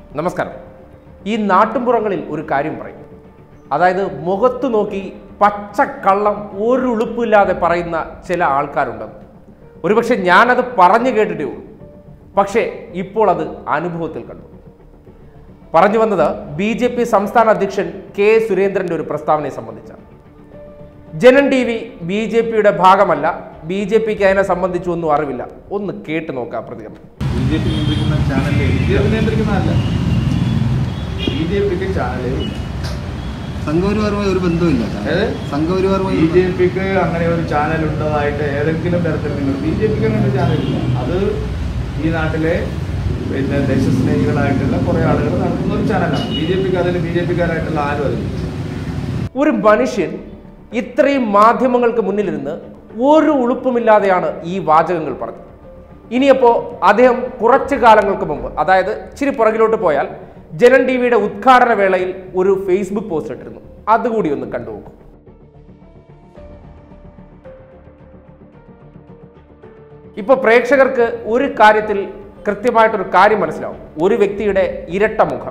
നമസ്കാരം ഈ നാട്ടുംപുറങ്ങളിൽ ഒരു കാര്യം പറയും അതായത് മുഖത്ത് നോക്കി പച്ചക്കള്ളം ഒരു ഉളുപ്പില്ലാതെ പറയുന്ന ചില ആൾക്കാരുണ്ടെന്ന് ഒരുപക്ഷെ ഞാനത് പറഞ്ഞു കേട്ടിട്ടേ ഉള്ളൂ പക്ഷേ ഇപ്പോൾ അത് അനുഭവത്തിൽ കണ്ടു പറഞ്ഞു വന്നത് ബി ജെ പി സംസ്ഥാന അധ്യക്ഷൻ കെ സുരേന്ദ്രന്റെ ഒരു പ്രസ്താവനയെ സംബന്ധിച്ചാണ് Janam T V B J പിയുടെ ഭാഗമല്ല ബി ജെ പിക്ക് അതിനെ സംബന്ധിച്ചൊന്നും അറിവില്ല ഒന്ന് കേട്ട് നോക്കാം പ്രതികരണം ബി ജെ പി നിയന്ത്രിക്കുന്ന ചാനലിലെ ബി ജെ പി നിയന്ത്രിക്കുന്നതല്ല ബി ജെ പിക്ക് ചാനലേ ഇല്ല സംഘപരിവാറുമായി ഒരു ബന്ധമില്ല ഏത്? സംഘപരിവാറുമായി ബി ജെ പിക്ക് അങ്ങനെ ഒരു ചാനൽ ഉള്ളതായിട്ട് ഏതെങ്കിലും തരത്തിൽ നിങ്ങൾ ബി ജെ പിക്ക് അങ്ങനെ ഒരു ചാനലില്ല അത് ഈ നാട്ടിലെ പിന്നെ ദേശസ്നേഹികളായിട്ടുള്ള കുറേ ആളുകൾ നടത്തുന്ന ഒരു ചാനലാണ് ബി ജെ പിക്ക് അതിൽ ബി ജെ പിക്കാരായിട്ടുള്ള ആരും അതിൽ ഒരു മനുഷ്യൻ ഇത്രയും മാധ്യമങ്ങൾക്ക് മുന്നിലിരുന്ന് ഒരു ഉളുപ്പുമില്ലാതെയാണ് ഈ വാചകങ്ങൾ പറഞ്ഞത് ഇനിയപ്പോൾ അദ്ദേഹം കുറച്ച് കാലങ്ങൾക്ക് മുമ്പ് അതായത് ഇച്ചിരി പുറകിലോട്ട് പോയാൽ ജനൻ ടി വിയുടെ ഉദ്ഘാടന വേളയിൽ ഒരു ഫേസ്ബുക്ക് പോസ്റ്റ് ഇട്ടിരുന്നു അതുകൂടി ഒന്ന് കണ്ടുനോക്കൂ ഇപ്പോൾ പ്രേക്ഷകർക്ക് ഒരു കാര്യത്തിൽ കൃത്യമായിട്ടൊരു കാര്യം മനസ്സിലാവും ഒരു വ്യക്തിയുടെ ഇരട്ട മുഖം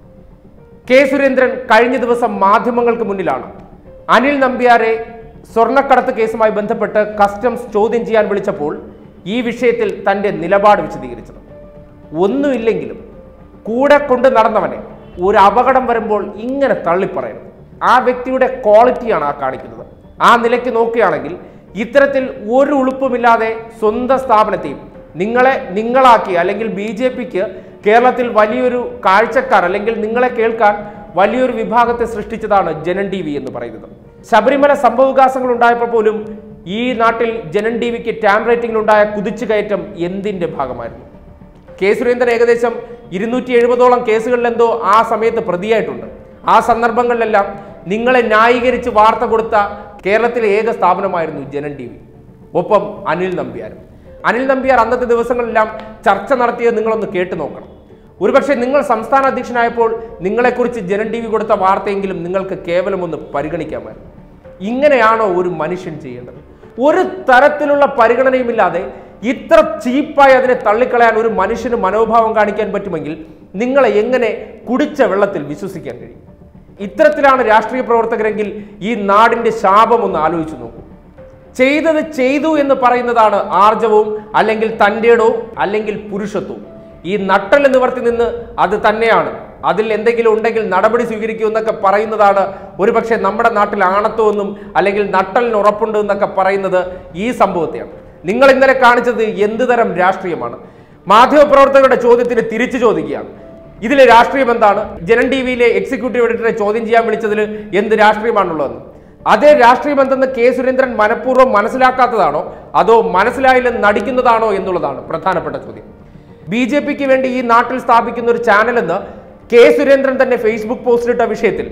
കെ സുരേന്ദ്രൻ കഴിഞ്ഞ ദിവസം മാധ്യമങ്ങൾക്ക് മുന്നിലാണ് അനിൽ നമ്പ്യാരെ സ്വർണ്ണക്കടത്ത് കേസുമായി ബന്ധപ്പെട്ട് കസ്റ്റംസ് ചോദ്യം ചെയ്യാൻ വിളിച്ചപ്പോൾ ഈ വിഷയത്തിൽ തന്റെ നിലപാട് വിശദീകരിച്ചത് ഒന്നുമില്ലെങ്കിലും കൂടെ കൊണ്ട് നടന്നവനെ ഒരു അപകടം വരുമ്പോൾ ഇങ്ങനെ തള്ളിപ്പറയരുത് ആ വ്യക്തിയുടെ ക്വാളിറ്റിയാണ് ആ കാണിക്കുന്നത് ആ നിലയ്ക്ക് നോക്കുകയാണെങ്കിൽ ഇത്തരത്തിൽ ഒരു ഉളുപ്പുമില്ലാതെ സ്വന്തം സ്ഥാപനത്തെയും നിങ്ങളെ നിങ്ങളാക്കി അല്ലെങ്കിൽ ബി ജെ പിക്ക് കേരളത്തിൽ വലിയൊരു കാഴ്ചക്കാർ അല്ലെങ്കിൽ നിങ്ങളെ കേൾക്കാൻ വലിയൊരു വിഭാഗത്തെ സൃഷ്ടിച്ചതാണ് ജനൻ ടി വി എന്ന് പറയുന്നത് ശബരിമല സംഭവവികാസങ്ങൾ ഉണ്ടായപ്പോൾ പോലും ഈ നാട്ടിൽ ജനൻ ടി വിക്ക് ടാം റേറ്റിംഗിലുണ്ടായ കുതിച്ചുകയറ്റം എന്തിന്റെ ഭാഗമായിരുന്നു കെ സുരേന്ദ്രൻ ഏകദേശം ഇരുന്നൂറ്റി എഴുപതോളം കേസുകളിൽ എന്തോ ആ സമയത്ത് പ്രതിയായിട്ടുണ്ട് ആ സന്ദർഭങ്ങളിലെല്ലാം നിങ്ങളെ ന്യായീകരിച്ച് വാർത്ത കൊടുത്ത കേരളത്തിലെ ഏക സ്ഥാപനമായിരുന്നു ജനൻ ടി വി ഒപ്പം അനിൽ നമ്പ്യാരും അനിൽ നമ്പ്യാർ അന്നത്തെ ദിവസങ്ങളെല്ലാം ചർച്ച നടത്തിയത് നിങ്ങളൊന്ന് കേട്ടു നോക്കണം ഒരുപക്ഷെ നിങ്ങൾ സംസ്ഥാന അധ്യക്ഷനായപ്പോൾ നിങ്ങളെക്കുറിച്ച് ജനൻ ടി വി കൊടുത്ത വാർത്തയെങ്കിലും നിങ്ങൾക്ക് കേവലം ഒന്ന് പരിഗണിക്കാമായിരുന്നു ഇങ്ങനെയാണോ ഒരു മനുഷ്യൻ ചെയ്യേണ്ടത് ഒരു തരത്തിലുള്ള പരിഗണനയുമില്ലാതെ ഇത്ര ചീപ്പായി അതിനെ തള്ളിക്കളയാൻ ഒരു മനുഷ്യന് മനോഭാവം കാണിക്കാൻ പറ്റുമെങ്കിൽ നിങ്ങളെ എങ്ങനെ കുടിച്ച വെള്ളത്തിൽ വിശ്വസിക്കാൻ കഴിയും ഇത്തരത്തിലാണ് രാഷ്ട്രീയ പ്രവർത്തകരെങ്കിൽ ഈ നാടിന്റെ ശാപം ഒന്ന് ആലോചിച്ചു നോക്കൂ ചെയ്തത് ചെയ്തു എന്ന് പറയുന്നതാണ് ആർജവവും അല്ലെങ്കിൽ തൻ്റെടവും അല്ലെങ്കിൽ പുരുഷത്വവും ഈ നട്ടൽ നിവർത്തി നിന്ന് അത് തന്നെയാണ് അതിൽ എന്തെങ്കിലും ഉണ്ടെങ്കിൽ നടപടി സ്വീകരിക്കൂ എന്നൊക്കെ പറയുന്നതാണ് ഒരുപക്ഷെ നമ്മുടെ നാട്ടിൽ ആണത്വമെന്നും അല്ലെങ്കിൽ നട്ടലിന് ഉറപ്പുണ്ട് എന്നൊക്കെ പറയുന്നത് ഈ സംഭവത്തെയാണ് നിങ്ങൾ ഇന്നലെ കാണിച്ചത് എന്ത് തരം രാഷ്ട്രീയമാണ് മാധ്യമപ്രവർത്തകരുടെ ചോദ്യത്തിന് തിരിച്ചു ചോദിക്കുകയാണ് ഇതിലെ രാഷ്ട്രീയം എന്താണ് ജനൻ ടി വിയിലെ എക്സിക്യൂട്ടീവ് എഡിറ്ററെ ചോദ്യം ചെയ്യാൻ വിളിച്ചതിൽ എന്ത് രാഷ്ട്രീയമാണുള്ളതെന്ന് അതേ രാഷ്ട്രീയം എന്തെന്ന് കെ സുരേന്ദ്രൻ മനഃപൂർവ്വം മനസ്സിലാക്കാത്തതാണോ അതോ മനസ്സിലായില്ലെന്ന് നടിക്കുന്നതാണോ എന്നുള്ളതാണ് പ്രധാനപ്പെട്ട ചോദ്യം ബി ജെ പിക്ക് വേണ്ടി ഈ നാട്ടിൽ സ്ഥാപിക്കുന്ന ഒരു ചാനലെന്ന് കെ സുരേന്ദ്രൻ തന്നെ ഫേസ്ബുക്ക് പോസ്റ്റിലിട്ട വിഷയത്തിൽ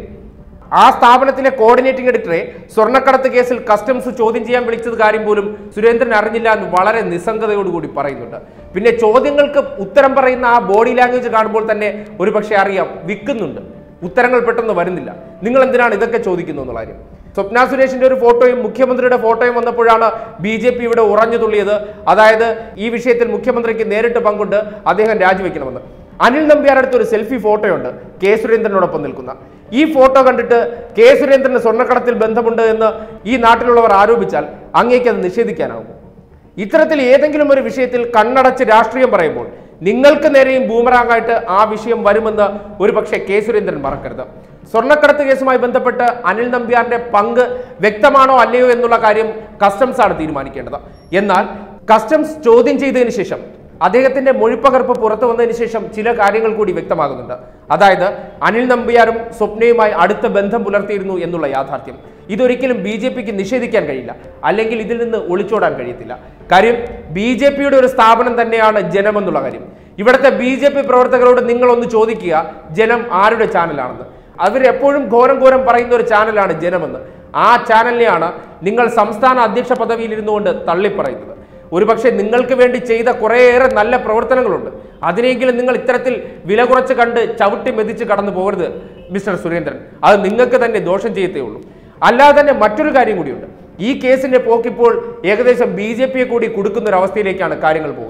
ആ സ്ഥാപനത്തിലെ കോർഡിനേറ്റിംഗ് എഡിറ്ററെ സ്വർണ്ണക്കടത്ത് കേസിൽ കസ്റ്റംസ് ചോദ്യം ചെയ്യാൻ വിളിച്ചത് കാര്യം പോലും സുരേന്ദ്രൻ അറിഞ്ഞില്ല എന്ന് വളരെ നിസ്സംഗതയോടുകൂടി പറയുന്നുണ്ട് പിന്നെ ചോദ്യങ്ങൾക്ക് ഉത്തരം പറയുന്ന ആ ബോഡി ലാംഗ്വേജ് കാണുമ്പോൾ തന്നെ ഒരു പക്ഷേ അറിയാം വിൽക്കുന്നുണ്ട് ഉത്തരങ്ങൾ പെട്ടെന്ന് വരുന്നില്ല നിങ്ങൾ എന്തിനാണ് ഇതൊക്കെ ചോദിക്കുന്നു എന്നുള്ള കാര്യം സ്വപ്ന സുരേഷിന്റെ ഒരു ഫോട്ടോയും മുഖ്യമന്ത്രിയുടെ ഫോട്ടോയും വന്നപ്പോഴാണ് ബി ജെ പി ഇവിടെ ഉറഞ്ഞു തുള്ളിയത് അതായത് ഈ വിഷയത്തിൽ മുഖ്യമന്ത്രിക്ക് നേരിട്ട് പങ്കുണ്ട് അദ്ദേഹം രാജിവെക്കണമെന്ന് അനിൽ നമ്പ്യാർ അടുത്ത് ഒരു സെൽഫി ഫോട്ടോയുണ്ട് കെ സുരേന്ദ്രനോടൊപ്പം നിൽക്കുന്ന ഈ ഫോട്ടോ കണ്ടിട്ട് കെ സുരേന്ദ്രന് സ്വർണ്ണക്കടത്തിൽ ബന്ധമുണ്ട് എന്ന് ഈ നാട്ടിലുള്ളവർ ആരോപിച്ചാൽ അങ്ങേക്ക് അത് നിഷേധിക്കാനാകും ഇത്തരത്തിൽ ഏതെങ്കിലും ഒരു വിഷയത്തിൽ കണ്ണടച്ച് രാഷ്ട്രീയം പറയുമ്പോൾ നിങ്ങൾക്ക് നേരെയും ബൂമറാങ്ങായിട്ട് ആ വിഷയം വരുമെന്ന് ഒരു പക്ഷേ കെ സുരേന്ദ്രൻ മറക്കരുത് സ്വർണ്ണക്കടത്ത് കേസുമായി ബന്ധപ്പെട്ട് അനിൽ നമ്പ്യാറിന്റെ പങ്ക് വ്യക്തമാണോ അല്ലയോ എന്നുള്ള കാര്യം കസ്റ്റംസ് ആണ് തീരുമാനിക്കേണ്ടത് എന്നാൽ കസ്റ്റംസ് ചോദ്യം ചെയ്തതിന് ശേഷം അദ്ദേഹത്തിന്റെ മൊഴിപ്പകർപ്പ് പുറത്തു വന്നതിന് ശേഷം ചില കാര്യങ്ങൾ കൂടി വ്യക്തമാകുന്നുണ്ട് അതായത് അനിൽ നമ്പ്യാരും സ്വപ്നയുമായി അടുത്ത ബന്ധം പുലർത്തിയിരുന്നു എന്നുള്ള യാഥാർത്ഥ്യം ഇതൊരിക്കലും ബി ജെ പിക്ക് നിഷേധിക്കാൻ കഴിയില്ല അല്ലെങ്കിൽ ഇതിൽ നിന്ന് ഒളിച്ചോടാൻ കഴിയത്തില്ല കാര്യം ബി ജെ പിയുടെ ഒരു സ്ഥാപനം തന്നെയാണ് ജനം എന്നുള്ള കാര്യം ഇവിടുത്തെ ബി ജെ പി പ്രവർത്തകരോട് നിങ്ങളൊന്ന് ചോദിക്കുക ജനം ആരുടെ ചാനലാണെന്ന് അവരെപ്പോഴും ഘോരം ഘോരം പറയുന്ന ഒരു ചാനലാണ് ജനമെന്ന് ആ ചാനലിനെയാണ് നിങ്ങൾ സംസ്ഥാന അധ്യക്ഷ പദവിയിൽ ഇരുന്നുകൊണ്ട് തള്ളിപ്പറയുന്നത് ഒരുപക്ഷെ നിങ്ങൾക്ക് വേണ്ടി ചെയ്ത കുറേയേറെ നല്ല പ്രവർത്തനങ്ങളുണ്ട് അതിനെങ്കിലും നിങ്ങൾ ഇത്തരത്തിൽ വില കുറച്ച് കണ്ട് ചവിട്ടി മെതിച്ച് കടന്നു പോകരുത് മിസ്റ്റർ സുരേന്ദ്രൻ അത് നിങ്ങൾക്ക് തന്നെ ദോഷം ചെയ്യത്തേ ഉള്ളൂ അല്ലാതെ തന്നെ മറ്റൊരു കാര്യം കൂടിയുണ്ട് ഈ കേസിന്റെ പോക്കിപ്പോൾ ഏകദേശം ബി ജെ പിയെ കൂടി കൊടുക്കുന്ന ഒരു അവസ്ഥയിലേക്കാണ് കാര്യങ്ങൾ പോകുന്നത്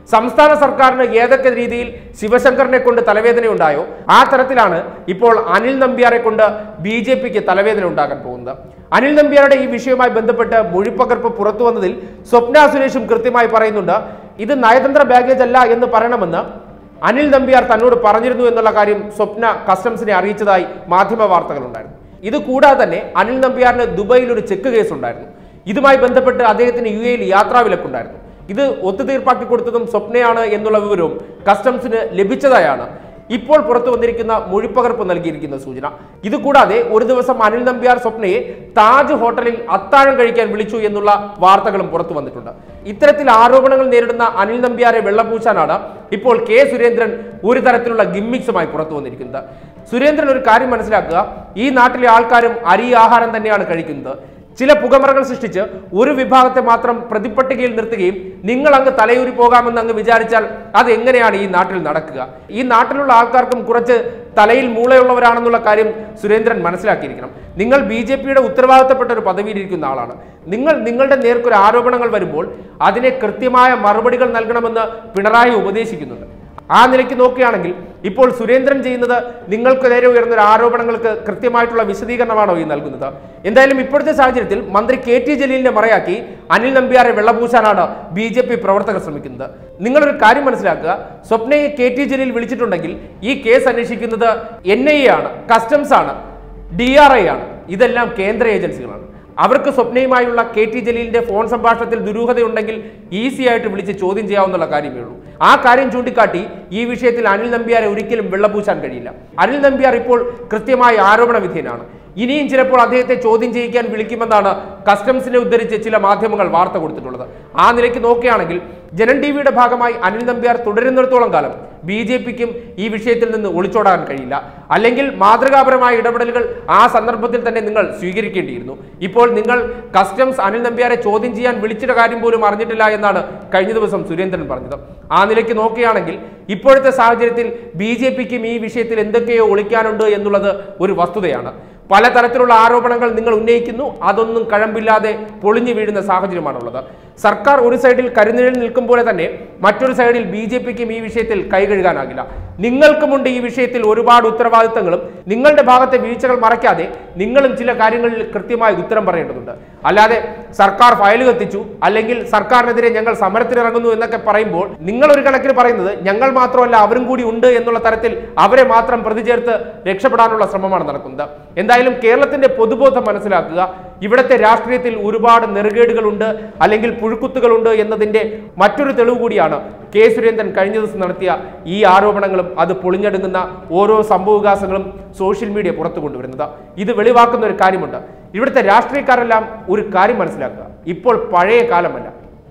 സംസ്ഥാന സർക്കാരിന് ഏതൊക്കെ രീതിയിൽ ശിവശങ്കറിനെ കൊണ്ട് തലവേദനയുണ്ടായോ ആ തരത്തിലാണ് ഇപ്പോൾ അനിൽ നമ്പ്യാരെ കൊണ്ട് ബി ജെ പിക്ക് തലവേദന ഉണ്ടാകാൻ പോകുന്നത് അനിൽ നമ്പ്യാരുടെ ഈ വിഷയവുമായി ബന്ധപ്പെട്ട് മൊഴിപ്പകർപ്പ് പുറത്തു വന്നതിൽ സ്വപ്ന സുരേഷും കൃത്യമായി പറയുന്നുണ്ട് ഇത് നയതന്ത്ര ബാഗേജ് അല്ല എന്ന് പറയണമെന്ന് അനിൽ നമ്പ്യാർ തന്നോട് പറഞ്ഞിരുന്നു എന്നുള്ള കാര്യം സ്വപ്ന കസ്റ്റംസിനെ അറിയിച്ചതായി മാധ്യമ വാർത്തകളുണ്ടായിരുന്നു ഇത് കൂടാതെ തന്നെ അനിൽ നമ്പ്യാറിന് ദുബൈയിൽ ഒരു ചെക്ക് കേസ് ഉണ്ടായിരുന്നു ഇതുമായി ബന്ധപ്പെട്ട് അദ്ദേഹത്തിന് യു എയിൽ യാത്രാവിലക്കുണ്ടായിരുന്നു ഇത് ഒത്തുതീർപ്പാക്കി കൊടുത്തതും സ്വപ്നയാണ് എന്നുള്ള വിവരവും കസ്റ്റംസിന് ലഭിച്ചതായാണ് ഇപ്പോൾ പുറത്തു വന്നിരിക്കുന്ന മൊഴിപ്പകർപ്പ് നൽകിയിരിക്കുന്ന സൂചന ഇതുകൂടാതെ ഒരു ദിവസം അനിൽ നമ്പ്യാർ സ്വപ്നയെ താജ് ഹോട്ടലിൽ അത്താഴം കഴിക്കാൻ വിളിച്ചു എന്നുള്ള വാർത്തകളും പുറത്തു വന്നിട്ടുണ്ട് ഇത്തരത്തിൽ ആരോപണങ്ങൾ നേരിടുന്ന അനിൽ നമ്പ്യാരെ വെള്ളപൂശാനാണ് ഇപ്പോൾ കെ സുരേന്ദ്രൻ ഒരു തരത്തിലുള്ള ഗിമ്മിക്സുമായി പുറത്തു വന്നിരിക്കുന്നത് സുരേന്ദ്രൻ ഒരു കാര്യം മനസ്സിലാക്കുക ഈ നാട്ടിലെ ആൾക്കാരും അരി ആഹാരം തന്നെയാണ് കഴിക്കുന്നത് ചില പുകമറകൾ സൃഷ്ടിച്ച് ഒരു വിഭാഗത്തെ മാത്രം പ്രതിപ്പട്ടികയിൽ നിർത്തുകയും നിങ്ങൾ അങ്ങ് തലയൂരി പോകാമെന്ന് അങ്ങ് വിചാരിച്ചാൽ അത് എങ്ങനെയാണ് ഈ നാട്ടിൽ നടക്കുക ഈ നാട്ടിലുള്ള ആൾക്കാർക്കും കുറച്ച് തലയിൽ മൂളയുള്ളവരാണെന്നുള്ള കാര്യം സുരേന്ദ്രൻ മനസ്സിലാക്കിയിരിക്കണം നിങ്ങൾ ബി ജെ പിയുടെ ഉത്തരവാദിത്തപ്പെട്ട ഒരു പദവിയിലിരിക്കുന്ന ആളാണ് നിങ്ങൾ നിങ്ങളുടെ നേർക്കൊരു ആരോപണങ്ങൾ വരുമ്പോൾ അതിനെ കൃത്യമായ മറുപടികൾ നൽകണമെന്ന് പിണറായി ഉപദേശിക്കുന്നുണ്ട് ആ നിലയ്ക്ക് നോക്കുകയാണെങ്കിൽ ഇപ്പോൾ സുരേന്ദ്രൻ ചെയ്യുന്നത് നിങ്ങൾക്ക് നേരെ ഉയർന്ന ഒരു ആരോപണങ്ങൾക്ക് കൃത്യമായിട്ടുള്ള വിശദീകരണമാണോ ഈ നൽകുന്നത് എന്തായാലും ഇപ്പോഴത്തെ സാഹചര്യത്തിൽ മന്ത്രി കെ ടി ജലീലിനെ മറയാക്കി അനിൽ നമ്പ്യാരെ വെള്ളപൂശാനാണ് ബി ജെ പി പ്രവർത്തകർ ശ്രമിക്കുന്നത് നിങ്ങളൊരു കാര്യം മനസ്സിലാക്കുക സ്വപ്നയെ കെ ടി ജലീൽ വിളിച്ചിട്ടുണ്ടെങ്കിൽ ഈ കേസ് അന്വേഷിക്കുന്നത് എൻ ഐ എ ആണ് കസ്റ്റംസ് ആണ് ഡി ആർ ഐ ആണ് ഇതെല്ലാം കേന്ദ്ര ഏജൻസികളാണ് അവർക്ക് സ്വപ്നയുമായുള്ള കെ ടി ജലീലിന്റെ ഫോൺ സംഭാഷണത്തിൽ ദുരൂഹതയുണ്ടെങ്കിൽ ഈസി ആയിട്ട് വിളിച്ച് ചോദ്യം ചെയ്യാവുന്ന കാര്യമേ ഉള്ളൂ ആ കാര്യം ചൂണ്ടിക്കാട്ടി ഈ വിഷയത്തിൽ അനിൽ നമ്പ്യാരെ ഒരിക്കലും വെള്ളപൂശാൻ കഴിയില്ല അനിൽ നമ്പ്യാർ ഇപ്പോൾ കൃത്യമായ ആരോപണ വിധേയനാണ് ഇനിയും ചിലപ്പോൾ അദ്ദേഹത്തെ ചോദ്യം ചെയ്യിക്കാൻ വിളിക്കുമെന്നാണ് കസ്റ്റംസിനെ ഉദ്ധരിച്ച് ചില മാധ്യമങ്ങൾ വാർത്ത കൊടുത്തിട്ടുള്ളത് ആ നിലയ്ക്ക് നോക്കുകയാണെങ്കിൽ ജനൻ ടി വിയുടെ ഭാഗമായി അനിൽ നമ്പ്യാർ തുടരുന്നിടത്തോളം കാലം ബി ജെ പിക്കും ഈ വിഷയത്തിൽ നിന്ന് ഒളിച്ചോടാൻ കഴിയില്ല അല്ലെങ്കിൽ മാതൃകാപരമായ ഇടപെടലുകൾ ആ സന്ദർഭത്തിൽ തന്നെ നിങ്ങൾ സ്വീകരിക്കേണ്ടിയിരുന്നു ഇപ്പോൾ നിങ്ങൾ കസ്റ്റംസ് അനിൽ നമ്പ്യാരെ ചോദ്യം ചെയ്യാൻ വിളിച്ചിട്ട കാര്യം പോലും അറിഞ്ഞിട്ടില്ല എന്നാണ് കഴിഞ്ഞ ദിവസം സുരേന്ദ്രൻ പറഞ്ഞത് ആ നിലയ്ക്ക് നോക്കുകയാണെങ്കിൽ ഇപ്പോഴത്തെ സാഹചര്യത്തിൽ ബി ജെ പിക്കും ഈ വിഷയത്തിൽ എന്തൊക്കെയോ ഒളിക്കാനുണ്ട് എന്നുള്ളത് ഒരു വസ്തുതയാണ് പലതരത്തിലുള്ള ആരോപണങ്ങൾ നിങ്ങൾ ഉന്നയിക്കുന്നു അതൊന്നും കഴമ്പില്ലാതെ പൊളിഞ്ഞു വീഴുന്ന സാഹചര്യമാണുള്ളത് സർക്കാർ ഒരു സൈഡിൽ കരുനിഴൽ നിൽക്കും പോലെ തന്നെ മറ്റൊരു സൈഡിൽ ബി ജെ പിക്കും ഈ വിഷയത്തിൽ കൈകഴുകാനാകില്ല നിങ്ങൾക്കുമുണ്ട് ഈ വിഷയത്തിൽ ഒരുപാട് ഉത്തരവാദിത്തങ്ങളും നിങ്ങളുടെ ഭാഗത്തെ വീഴ്ചകൾ മറയ്ക്കാതെ നിങ്ങളും ചില കാര്യങ്ങളിൽ കൃത്യമായി ഉത്തരം പറയേണ്ടതുണ്ട് അല്ലാതെ സർക്കാർ ഫയൽ കത്തിച്ചു അല്ലെങ്കിൽ സർക്കാരിനെതിരെ ഞങ്ങൾ സമരത്തിനിറങ്ങുന്നു എന്നൊക്കെ പറയുമ്പോൾ നിങ്ങൾ ഒരു കണക്കിന് പറയുന്നത് ഞങ്ങൾ മാത്രമല്ല അവരും കൂടി ഉണ്ട് എന്നുള്ള തരത്തിൽ അവരെ മാത്രം പ്രതി ചേർത്ത് രക്ഷപ്പെടാനുള്ള ശ്രമമാണ് നടക്കുന്നത് എന്തായാലും കേരളത്തിന്റെ പൊതുബോധം മനസ്സിലാക്കുക ഇവിടുത്തെ രാഷ്ട്രീയത്തിൽ ഒരുപാട് നെറുകേടുകളുണ്ട് അല്ലെങ്കിൽ പുഴുക്കുത്തുകളുണ്ട് എന്നതിന്റെ മറ്റൊരു തെളിവ് കൂടിയാണ് കെ സുരേന്ദ്രൻ കഴിഞ്ഞ ദിവസം നടത്തിയ ഈ ആരോപണങ്ങളും അത് പൊളിഞ്ഞടുങ്ങുന്ന ഓരോ സംഭവവികാസങ്ങളും സോഷ്യൽ മീഡിയ പുറത്തു കൊണ്ടുവരുന്നത് ഇത് വെളിവാക്കുന്ന ഒരു കാര്യമുണ്ട് ഇവിടുത്തെ രാഷ്ട്രീയക്കാരെല്ലാം ഒരു കാര്യം മനസ്സിലാക്കുക ഇപ്പോൾ പഴയ കാലമല്ല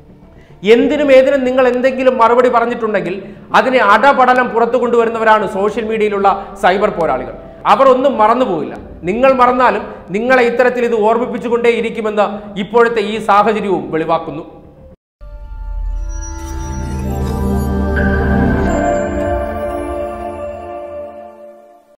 എന്തിനും ഏതിനും നിങ്ങൾ എന്തെങ്കിലും മറുപടി പറഞ്ഞിട്ടുണ്ടെങ്കിൽ അതിനെ അടപടലം പുറത്തു കൊണ്ടുവരുന്നവരാണ് സോഷ്യൽ മീഡിയയിലുള്ള സൈബർ പോരാളികൾ അവർ ഒന്നും മറന്നുപോകില്ല നിങ്ങൾ മറന്നാലും നിങ്ങളെ ഇത്തരത്തിൽ ഇത് ഓർമ്മിപ്പിച്ചുകൊണ്ടേ ഇരിക്കുമെന്ന് ഇപ്പോഴത്തെ ഈ സാഹചര്യവും വെളിവാക്കുന്നു